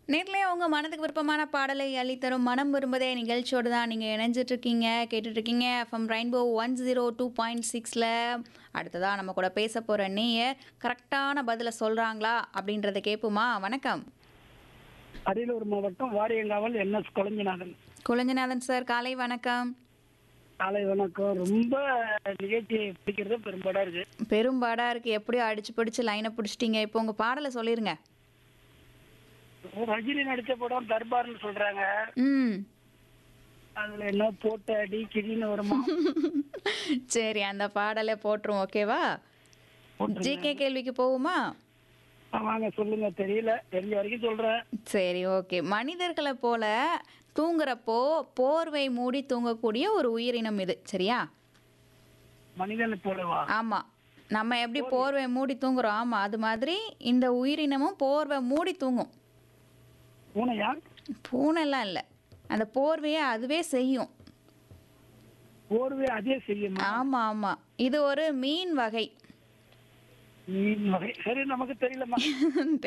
நேர்லயே உங்க மனதுக்கு விருப்பமான பாடலை அள்ளித்தரும் மனம் விரும்பதே நிகழ்ச்சியோடு தான் நீங்கள் இணைஞ்சிட்டு இருக்கீங்க கேட்டுட்டு இருக்கீங்க FM rainbow one zero two point சிக்ஸில் அடுத்ததாக நம்ம கூட பேச போகிற நீயே கரெக்டான பதிலை சொல்கிறாங்களா அப்படின்றத கேட்போமா வணக்கம் அரியலூர் மாவட்டம் வாரியங்காவல் என்எஸ் கொளஞ்சிநாதன் குழஞ்சநாதன் சார் காலை வணக்கம் காலை வணக்கம் ரொம்ப நிகழ்ச்சி பிடிக்கிறது பெரும்பாடா இருக்கு பெரும்பாடாக இருக்குது எப்படியோ அடிச்சு பிடிச்சி லைனை பிடிச்சிட்டீங்க இப்போ உங்கள் பாடலை சொல்லிடுங்க ரஜினி நடிச்ச படம் தர்பார்னு சொல்றாங்க ம் அதுல என்ன போட்ட அடி கிடின்னு வருமா சரி அந்த பாடலை போட்டுரும் ஓகேவா ஜிகே கேள்விக்கு போகுமா ஆ, வாங்க சொல்லுங்க தெரியல தெரிஞ்ச வரைக்கும் சொல்றேன் சரி ஓகே மனிதர்களை போல தூங்குறப்போ போர்வை மூடி தூங்கக்கூடிய ஒரு உயிரினம் இது சரியா மனிதனை போலவா ஆமாம் நம்ம எப்படி போர்வை மூடி தூங்குறோம் ஆமாம் அது மாதிரி இந்த உயிரினமும் போர்வை மூடி தூங்கும் பூனையா பூனைலாம் இல்லை அந்த போர்வையை அதுவே செய்யும் போர்வே அதே செய்யுமா ஆமாம் ஆமாம் இது ஒரு மீன் வகை மீன் வகை சரி நமக்கு தெரியலம்மா